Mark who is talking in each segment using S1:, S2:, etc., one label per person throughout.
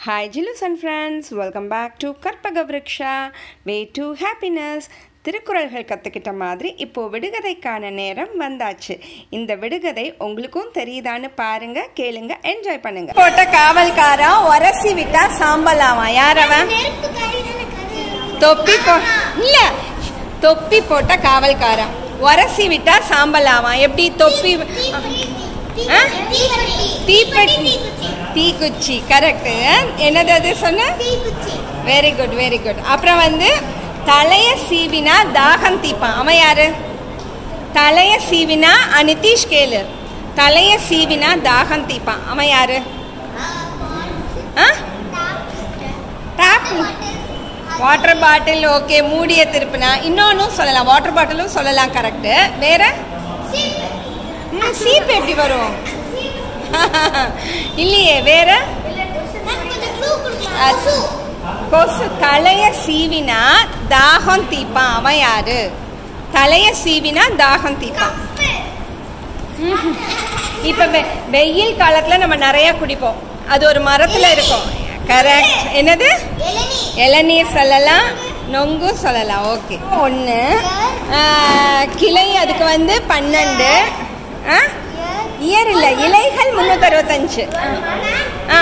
S1: Hi, Jillus and friends. Welcome back to Karpaga Vriksha way to happiness திருக்குறள்கள் கற்றுக்கிட்ட மாதிரி இப்போது விடுகதைக்கான நேரம் வந்தாச்சு இந்த விடுகதை உங்களுக்கும் தெரியுதான்னு பாருங்க கேளுங்க என்ஜாய் பண்ணுங்க போட்ட காவல்காரன் உரசி விட்டா சாம்பலாமா யார் அவன் தொப்பி போ இல்ல தொப்பி போட்ட காவல்காரன் உரசி விட்டா சாம்பலாமா எப்படி தொப்பி ஆ? தீப்பெட்டி தீக்குச்சி கரெக்ட் என்னது அது சொன்ன வெரி குட் வெரி குட் அப்புறம் வந்து தலைய சீவினா தாகம் தீப்பான் அவன் யாரு தலைய சீவினா அ, நிதிஷ் கேளு தலைய சீவினா தாகம் தீப்பான் அவன் யாரு ஆ டேப் வாட்டர் பாட்டில் ஓகே மூடிய திருப்பினா இன்னொன்னும் சொல்லலாம் வாட்டர் பாட்டிலும் சொல்லலாம் கரெக்டு வேற ம், சீப்பு எப்படி வரும் இல்லையே வேற அது கொசு தலைய சீவினா தாகம் தீப்பான் அவன் யாரு தலைய சீவினா தாகம் தீப்பான் இப்ப வெ- வெயில் காலத்துல நம்ம நிறைய குடிப்போம் அது ஒரு மரத்துல இருக்கும் கரெக்ட் என்னது இளநீர் சொல்லலாம் நொங்கு சொல்லலாம் ஓகே ஒன்று கிளை அதுக்கு வந்து பன்னெண்டு ஆ இயர் இல்லை இலைகள் முந்நூற்றி அறுபத்தஞ்சு ஆ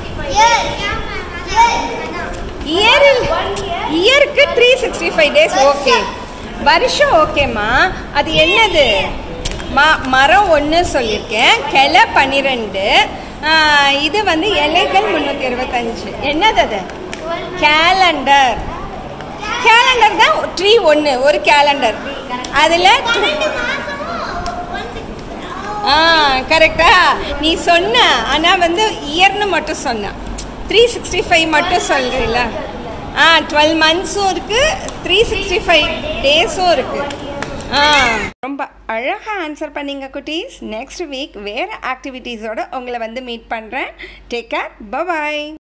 S1: இயர் இயருக்கு three sixty five days okay வருஷம் ஓகேம்மா அது என்னது ம மரம் ஒன்று சொல்லியிருக்கேன் கிளை பன்னிரெண்டு இது வந்து இலைகள் முந்நூற்றி இருபத்தஞ்சு என்னது அது கேலண்டர் கேலண்டர் தான் ட்ரீ ஒன்று ஒரு கேலண்டர் அதில் ஆ கரெக்டா நீ சொன்ன ஆனால் வந்து இயர்னு மட்டும் சொன்ன த்ரீ சிக்ஸ்டி ஃபைவ் மட்டும் சொல்கிறீல்ல ஆ டுவெல் மந்த்ஸும் இருக்குது த்ரீ சிக்ஸ்டி ஃபைவ் டேஸும் இருக்குது ஆ ரொம்ப அழகாக ஆன்சர் பண்ணீங்க குட்டீஸ் நெக்ஸ்ட் வீக் வேறு ஆக்டிவிட்டீஸோட உங்களை வந்து மீட் பண்ணுறேன் டேக் கேர் பபாய்